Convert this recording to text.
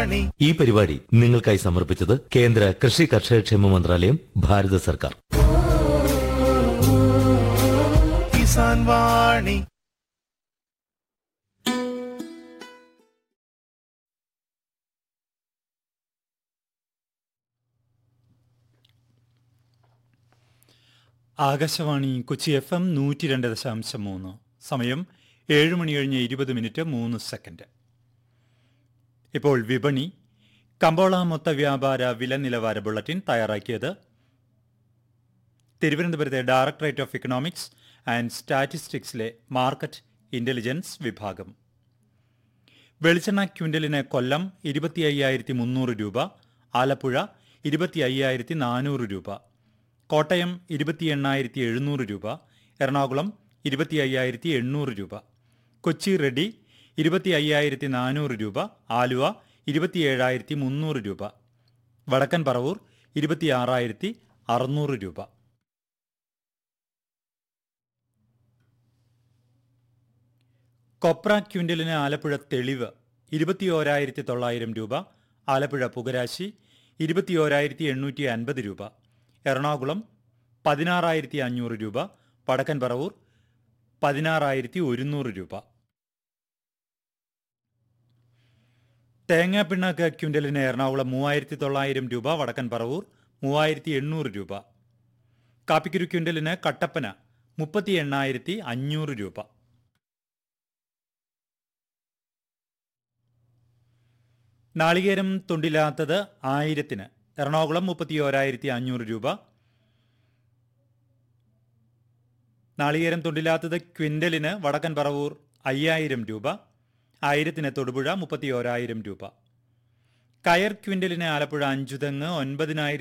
വാണി ഈ പരിപാടി നിങ്ങൾക്കായി സമർപ്പിച്ചത് കേന്ദ്ര കൃഷി കർഷകക്ഷേമ മന്ത്രാലയം ഭാരത സർക്കാർ കിസാൻ വാണി ആകാശവാണി കൊച്ചി എഫ് എം നൂറ്റി രണ്ട് ദശാംശം മൂന്ന് സമയം ഏഴ് മണി കഴിഞ്ഞ് ഇരുപത് മിനിറ്റ് മൂന്ന് സെക്കൻഡ് ഇപ്പോൾ വിപണി കമ്പോള മൊത്ത വ്യാപാര വില നിലവാര ബുള്ളറ്റിൻ തയ്യാറാക്കിയത് തിരുവനന്തപുരത്തെ ഡയറക്ടറേറ്റ് ഓഫ് ഇക്കണോമിക്സ് ആൻഡ് സ്റ്റാറ്റിസ്റ്റിക്സിലെ മാർക്കറ്റ് ഇന്റലിജൻസ് വിഭാഗം വെളിച്ചെണ്ണ ക്വിൻ്റലിന് കൊല്ലം ഇരുപത്തി അയ്യായിരത്തി മുന്നൂറ് രൂപ ആലപ്പുഴ ഇരുപത്തി അയ്യായിരത്തി നാനൂറ് രൂപ കോട്ടയം ഇരുപത്തി എണ്ണായിരത്തി എഴുന്നൂറ് രൂപ എറണാകുളം ഇരുപത്തി അയ്യായിരത്തി എണ്ണൂറ് രൂപ കൊച്ചി റെഡി ഇരുപത്തി അയ്യായിരത്തി നാനൂറ് രൂപ ആലുവ ഇരുപത്തി ഏഴായിരത്തി മുന്നൂറ് രൂപ വടക്കൻ പറവൂർ ഇരുപത്തി ആറായിരത്തി അറുന്നൂറ് രൂപ കൊപ്ര ക്വിൻ്റലിന് ആലപ്പുഴ തെളിവ് ഇരുപത്തിയോരായിരത്തി തൊള്ളായിരം രൂപ ആലപ്പുഴ പുകരാശി ഇരുപത്തിയോരായിരത്തി എണ്ണൂറ്റി അൻപത് രൂപ എറണാകുളം പതിനാറായിരത്തി അഞ്ഞൂറ് രൂപ വടക്കൻ പറവൂർ പതിനാറായിരത്തി ഒരുന്നൂറ് രൂപ തേങ്ങാപ്പിണ്ണാക്ക് ക്വിൻ്റലിന് എറണാകുളം മൂവായിരത്തി തൊള്ളായിരം രൂപ വടക്കൻ പറവൂർ മൂവായിരത്തി എണ്ണൂറ് രൂപ കാപ്പിക്കുരു ക്വിൻ്റലിന് കട്ടപ്പന മുപ്പത്തി എണ്ണായിരത്തി അഞ്ഞൂറ് രൂപ നാളികേരം തുണ്ടില്ലാത്തത് ആയിരത്തിന് എറണാകുളം മുപ്പത്തി ഓരായിരത്തി അഞ്ഞൂറ് രൂപ നാളികേരം തുണ്ടില്ലാത്തത് ക്വിൻ്റലിന് വടക്കൻ പറവൂർ അയ്യായിരം രൂപ ആയിരത്തിന് തൊടുപുഴ മുപ്പത്തി ഓരായിരം രൂപ കയർ ക്വിൻ്റലിന് ആലപ്പുഴ അഞ്ചുതെങ്ങ് ഒൻപതിനായിരത്തി